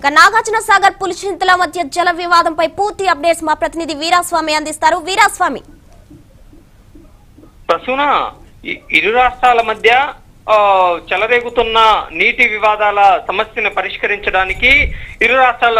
ఇక నాగార్జున సాగర్ పులిచింతల మధ్య జల వివాదంపై పూర్తి అప్డేట్స్ మా ప్రతినిధి వీరాస్వామి అందిస్తారు వీరాస్వామి ప్రసూన ఇ- ఇరు రాష్ట్రాల మధ్య ఆ, చెలరేగుతున్న నీటి వివాదాల సమస్యను పరిష్కరించడానికి ఇరు రాష్ట్రాల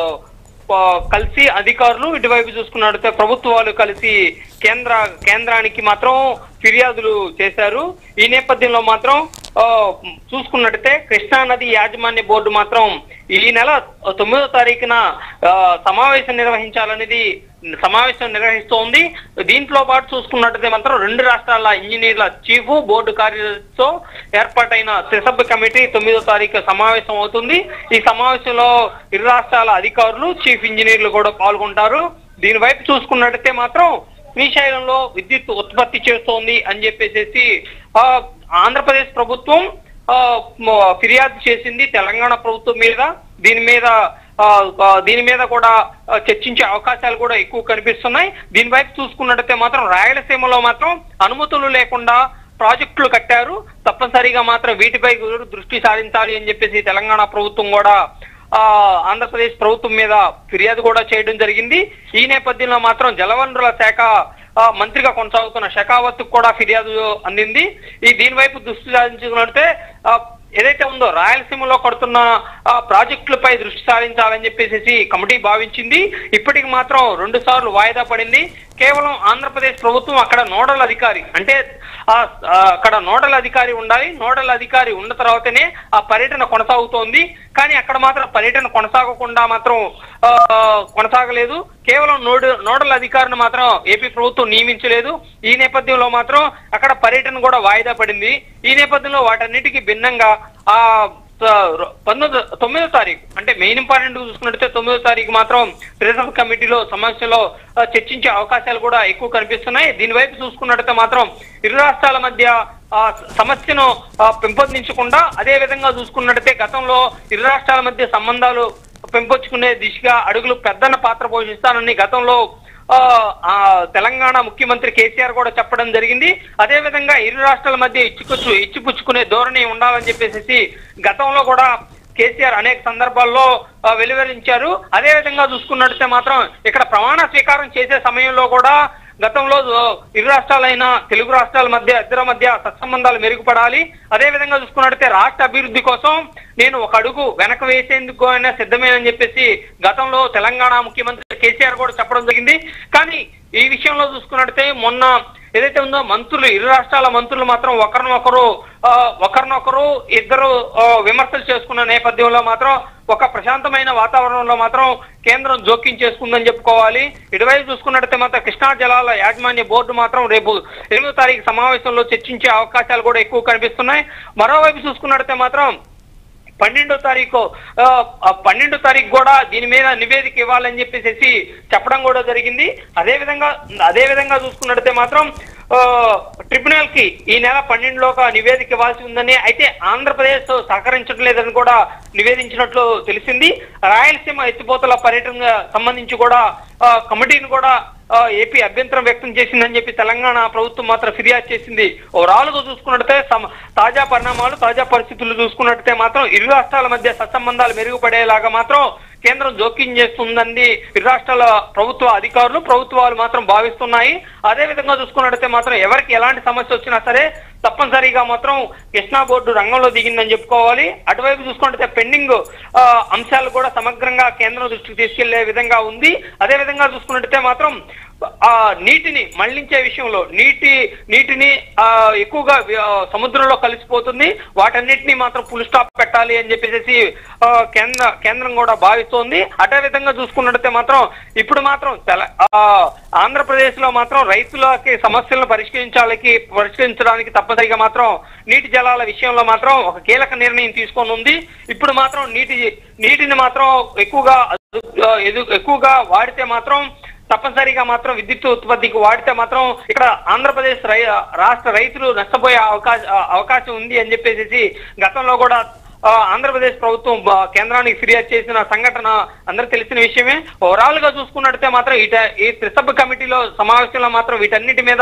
ఆ, కలిసి అధికారులు ఇటువైపు చూసుకున్నట్లయితే ప్రభుత్వాలు కలిసి కేంద్ర కేంద్రానికి మాత్రం ఫిర్యాదులు చేశారు ఈ నేపథ్యంలో మాత్రం ఆ, చూసుకున్నట్టయితే కృష్ణా నది యాజమాన్య బోర్డు మాత్రం ఈ నెల తొమ్మిదో తారీఖున ఆ, సమావేశం నిర్వహించాలనేది సమావేశం నిర్వహిస్తోంది దీంట్లో పాటు చూసుకున్నట్టయితే మాత్రం రెండు రాష్ట్రాల ఇంజనీర్ల చీఫ్ బోర్డు కార్యదర్శితో ఏర్పాటైన త్రిసభ్య కమిటీ తొమ్మిదో తారీఖు సమావేశం అవుతుంది ఈ సమావేశంలో ఇరు రాష్ట్రాల అధికారులు చీఫ్ ఇంజనీర్లు కూడా పాల్గొంటారు దీని వైపు చూసుకున్నట్టయితే మాత్రం శ్రీశైలంలో విద్యుత్ ఉత్పత్తి చేస్తోంది అని చెప్పేసి ఆ, ఆంధ్రప్రదేశ్ ప్రభుత్వం ఆ, మ- ఫిర్యాదు చేసింది తెలంగాణ ప్రభుత్వం మీద దీని మీద ఆ, ఆ, దీని మీద కూడా ఆ, చర్చించే అవకాశాలు కూడా ఎక్కువ కనిపిస్తున్నాయి దీని వైపు చూసుకున్నట్టయితే మాత్రం రాయలసీమలో మాత్రం అనుమతులు లేకుండా ప్రాజెక్టులు కట్టారు తప్పనిసరిగా మాత్రం వీటిపై కూడా దృష్టి సారించాలి అని చెప్పేసి తెలంగాణ ప్రభుత్వం కూడా ఆ ఆంధ్రప్రదేశ్ ప్రభుత్వం మీద ఫిర్యాదు కూడా చేయడం జరిగింది ఈ నేపథ్యంలో మాత్రం జలవనరుల శాఖ ఆ, మంత్రిగా కొనసాగుతున్న షెకావత్ కూడా ఫిర్యాదు అందింది ఈ దీని వైపు దృష్టి సారించుకున్నట్టే ఆ, ఏదైతే ఉందో రాయలసీమలో కడుతున్న ఆ, ప్రాజెక్టులపై దృష్టి సారించాలని చెప్పేసి కమిటీ భావించింది ఇప్పటికి మాత్రం రెండు సార్లు వాయిదా పడింది కేవలం ఆంధ్రప్రదేశ్ ప్రభుత్వం అక్కడ నోడల్ అధికారి అంటే ఆ ఆ, అక్కడ నోడల్ అధికారి ఉండాలి నోడల్ అధికారి ఉన్న తర్వాతనే ఆ పర్యటన కొనసాగుతోంది కానీ అక్కడ మాత్రం పర్యటన కొనసాగకుండా మాత్రం ఆ, కొనసాగలేదు కేవలం నోడు నోడల్ అధికారిని మాత్రం ఏపీ ప్రభుత్వం నియమించలేదు ఈ నేపథ్యంలో మాత్రం అక్కడ పర్యటన కూడా వాయిదా పడింది ఈ నేపథ్యంలో వాటన్నిటికీ భిన్నంగా ఆ ఆ, పంతొమ్మిది తొమ్మిదో తారీఖు అంటే మెయిన్ ఇంపార్టెంట్ చూసుకున్నట్టయితే తొమ్మిదో తారీఖు మాత్రం రిజర్వ్ కమిటీలో సమావేశంలో ఆ, చర్చించే అవకాశాలు కూడా ఎక్కువ కనిపిస్తున్నాయి దీని వైపు చూసుకున్నట్టయితే మాత్రం ఇరు రాష్ట్రాల మధ్య ఆ, సమస్యను ఆ, పెంపొందించకుండా అదే విధంగా చూసుకున్నట్టయితే గతంలో ఇరు రాష్ట్రాల మధ్య సంబంధాలు పెంపొంచుకునే దిశగా అడుగులు పెద్దన్న పాత్ర పోషిస్తానని గతంలో ఆ, ఆ, తెలంగాణ ముఖ్యమంత్రి కేసీఆర్ కూడా చెప్పడం జరిగింది అదే విధంగా ఇరు రాష్ట్రాల మధ్య ఇచ్చిపుచ్చు ఇచ్చిపుచ్చుకునే ధోరణి ఉండాలని చెప్పేసి గతంలో కూడా కేసీఆర్ అనేక సందర్భాల్లో ఆ, వెలువరించారు అదే విధంగా చూసుకున్నట్టయితే మాత్రం ఇక్కడ ప్రమాణ స్వీకారం చేసే సమయంలో కూడా గతంలో ఆ, ఇరు రాష్ట్రాలైన తెలుగు రాష్ట్రాల మధ్య ఇద్దరి మధ్య సత్సంబంధాలు మెరుగుపడాలి అదే విధంగా చూసుకున్నట్టయితే రాష్ట్ర అభివృద్ధి కోసం నేను ఒక అడుగు వెనక వేసేందుకు అయినా సిద్ధమేనని చెప్పేసి గతంలో తెలంగాణ ముఖ్యమంత్రి కేసీఆర్ కూడా చెప్పడం జరిగింది కానీ ఈ విషయంలో చూసుకున్నట్టయితే మొన్న ఏదైతే ఉందో మంత్రులు ఇరు రాష్ట్రాల మంత్రులు మాత్రం ఒకరినొకరు ఆ, ఒకరినొకరు ఇద్దరు ఆ, విమర్శలు చేసుకున్న నేపథ్యంలో మాత్రం ఒక ప్రశాంతమైన వాతావరణంలో మాత్రం కేంద్రం జోక్యం చేసుకుందని చెప్పుకోవాలి ఇటువైపు చూసుకున్నట్టయితే మాత్రం కృష్ణా జలాల యాజమాన్య బోర్డు మాత్రం రేపు ఎనిమిదో తారీఖు సమావేశంలో చర్చించే అవకాశాలు కూడా ఎక్కువ కనిపిస్తున్నాయి మరోవైపు చూసుకున్నట్టయితే మాత్రం పన్నెండో తారీఖు ఆ, ఆ పన్నెండో తారీఖు కూడా దీని మీద నివేదిక ఇవ్వాలని చెప్పేసి చెప్పడం కూడా జరిగింది అదే విధంగా అదే విధంగా చూసుకున్నట్టయితే మాత్రం ఆ, ట్రిబ్యునల్ కి ఈ నెల పన్నెండులో ఒక నివేదిక ఇవ్వాల్సి ఉందని అయితే ఆంధ్రప్రదేశ్ సహకరించడం లేదని కూడా నివేదించినట్లు తెలిసింది రాయలసీమ ఎత్తిపోతల పర్యటన సంబంధించి కూడా ఆ, కమిటీని కూడా ఆ, ఏపీ అభ్యంతరం వ్యక్తం చేసిందని చెప్పి తెలంగాణ ప్రభుత్వం మాత్రం ఫిర్యాదు చేసింది ఓవరాల్ గా చూసుకున్నట్టయితే సమ- తాజా పరిణామాలు తాజా పరిస్థితులు చూసుకున్నట్టయితే మాత్రం ఇరు రాష్ట్రాల మధ్య సత్సంబంధాలు మెరుగుపడేలాగా మాత్రం కేంద్రం జోక్యం చేస్తుందని ఇరు రాష్ట్రాల ప్రభుత్వ అధికారులు ప్రభుత్వాలు మాత్రం భావిస్తున్నాయి అదే విధంగా చూసుకున్నట్టయితే మాత్రం ఎవరికి ఎలాంటి సమస్య వచ్చినా సరే తప్పనిసరిగా మాత్రం కృష్ణా బోర్డు రంగంలో దిగిందని చెప్పుకోవాలి అటువైపు చూసుకుంటే పెండింగ్ ఆ, అంశాలు కూడా సమగ్రంగా కేంద్రం దృష్టికి తీసుకెళ్లే విధంగా ఉంది అదే విధంగా చూసుకున్నట్టయితే మాత్రం ఆ నీటిని మళ్లించే విషయంలో నీటి నీటిని ఆ ఎక్కువగా ఆ, సముద్రంలో కలిసిపోతుంది వాటన్నిటిని మాత్రం ఫుల్ స్టాప్ పెట్టాలి అని చెప్పేసి ఆ, కేంద్ర కేంద్రం కూడా భావిస్తోంది అదే విధంగా చూసుకున్నట్టయితే మాత్రం ఇప్పుడు మాత్రం తెల ఆ, ఆంధ్రప్రదేశ్ లో మాత్రం రైతులకి సమస్యలను పరిష్కరించాలకి పరిష్కరించడానికి తప్పనిసరిగా మాత్రం నీటి జలాల విషయంలో మాత్రం ఒక కీలక నిర్ణయం తీసుకొని ఉంది ఇప్పుడు మాత్రం నీటి నీటిని మాత్రం ఎక్కువగా అదు- ఎదు- ఎక్కువగా వాడితే మాత్రం తప్పనిసరిగా మాత్రం విద్యుత్ ఉత్పత్తికి వాడితే మాత్రం ఇక్కడ ఆంధ్రప్రదేశ్ రై రాష్ట్ర రైతులు నష్టపోయే అవకాశం అవకాశం ఉంది అని చెప్పేసి గతంలో కూడా ఆ, ఆంధ్రప్రదేశ్ ప్రభుత్వం బ- కేంద్రానికి ఫిర్యాదు చేసిన సంఘటన అందరికి తెలిసిన విషయమే ఓవరాల్ గా చూసుకున్నట్టయితే మాత్రం ఇట ఈ త్రిసభ్య కమిటీలో సమావేశంలో మాత్రం వీటన్నిటి మీద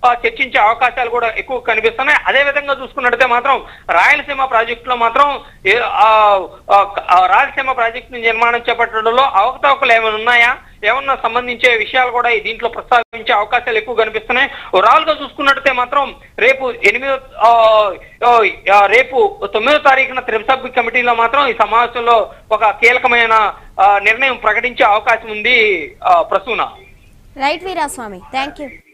ఆ, చర్చించే అవకాశాలు కూడా ఎక్కువ కనిపిస్తున్నాయి అదే విధంగా చూసుకున్నట్టయితే మాత్రం రాయలసీమ ప్రాజెక్టులో మాత్రం ఏ- ఆ, ఆ, ఆ రాయలసీమ ప్రాజెక్టు నిర్మాణం చేపట్టడంలో అవకతవకలు ఏమైనా ఉన్నాయా ఏమన్నా సంబంధించే విషయాలు కూడా ఈ దీంట్లో ప్రస్తావించే అవకాశాలు ఎక్కువ కనిపిస్తున్నాయి ఓవరాల్ గా చూసుకున్నట్టయితే మాత్రం రేపు ఎనిమిదో ఆ, ఆ, ఆ, రేపు తొమ్మిదో తారీఖున త్రిసభ్య కమిటీలో మాత్రం ఈ సమావేశంలో ఒక కీలకమైన ఆ, నిర్ణయం ప్రకటించే అవకాశం ఉంది ఆ, Prasuna right Veeraswamy thank you